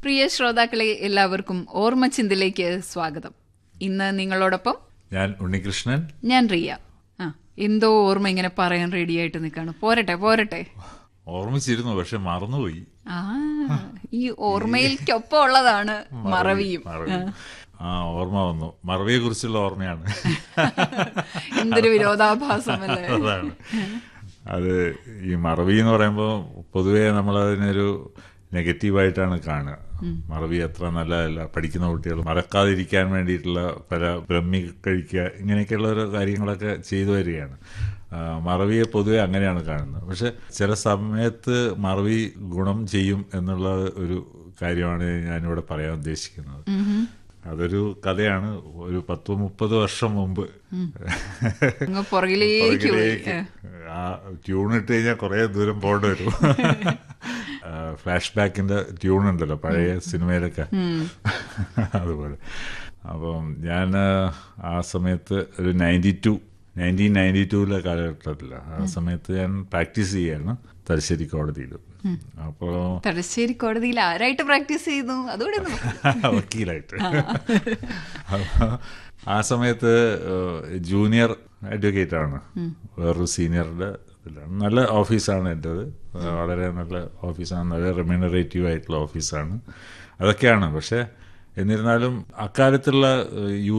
പ്രിയ ശ്രോതാക്കളെ എല്ലാവർക്കും ഓർമ്മച്ചിന്തിലേക്ക് സ്വാഗതം ഇന്ന് നിങ്ങളോടൊപ്പം ഞാൻ ഉണ്ണികൃഷ്ണൻ ഞാൻ റിയ ആ എന്തോ ഓർമ്മ ഇങ്ങനെ പറയാൻ റെഡിയായിട്ട് നിൽക്കാണ് പോരട്ടെ പോരട്ടെ ഓർമ്മിച്ചിരുന്നു പക്ഷെ മറന്നുപോയി ആ ഈ ഓർമ്മയിൽക്കൊപ്പം ഉള്ളതാണ് മറവിയും മറവി ആ ഓർമ്മ വന്നു മറവിയെ കുറിച്ചുള്ള ഓർമ്മയാണ് എന്തൊരു വിരോധാഭാസമല്ലേ അതാണ് അത് ഈ മറവി എന്ന് പറയുമ്പോൾ പൊതുവേ നമ്മളതിനൊരു നെഗറ്റീവായിട്ടാണ് കാണുക മറവി അത്ര നല്ലതല്ല പഠിക്കുന്ന കുട്ടികൾ മറക്കാതിരിക്കാൻ വേണ്ടിയിട്ടുള്ള പല ബ്രഹ്മി കഴിക്കുക ഇങ്ങനെയൊക്കെയുള്ള ഓരോ കാര്യങ്ങളൊക്കെ ചെയ്തു വരികയാണ് ആ, മറവിയെ പൊതുവെ അങ്ങനെയാണ് കാണുന്നത് പക്ഷെ ചില സമയത്ത് മറവി ഗുണം ചെയ്യും എന്നുള്ള ഒരു കാര്യമാണ് ഞാനിവിടെ പറയാൻ ഉദ്ദേശിക്കുന്നത് അതൊരു കഥയാണ് ഒരു പത്ത് മുപ്പത് വർഷം മുമ്പ് അങ്ങ് പുറകിലേക്ക് പോയി പുറകിലേക്ക് ആ ട്യൂൺ ഇട്ട് കഴിഞ്ഞാൽ കുറെ ദൂരം പോകേണ്ടി വരും ഫ്ലാഷ് ബാക്കിന്റെ ട്യൂൺ ഉണ്ടല്ലോ പഴയ സിനിമയിലൊക്കെ അതുപോലെ അപ്പം ഞാൻ ആ സമയത്ത് ഒരു നയൻറ്റി ടു നയൻറ്റീൻ നയൻറ്റി ടൂവിലെ കാലഘട്ടത്തില്ല ആ സമയത്ത് ഞാൻ പ്രാക്ടീസ് ചെയ്യാണ് തലശ്ശേരി കോടതിയിൽ അപ്പോൾ തലശ്ശേരി കോടതിയിൽ ആരായിട്ട് പ്രാക്ടീസ് ചെയ്യുന്നു അതുകൂടെ ഒന്ന് പറ. വക്കീലായിട്ട് അപ്പൊ ആ സമയത്ത് ജൂനിയർ അഡ്വക്കേറ്റ് ആണ് വേറൊരു സീനിയറുടെ ഇതിലാണ് നല്ല ഓഫീസാണ് എൻ്റെത് വളരെ നല്ല ഓഫീസാണ് നല്ല റെമ്യൂണറേറ്റീവ് ആയിട്ടുള്ള ഓഫീസാണ് അതൊക്കെയാണ് പക്ഷേ എന്നിരുന്നാലും അക്കാലത്തുള്ള യു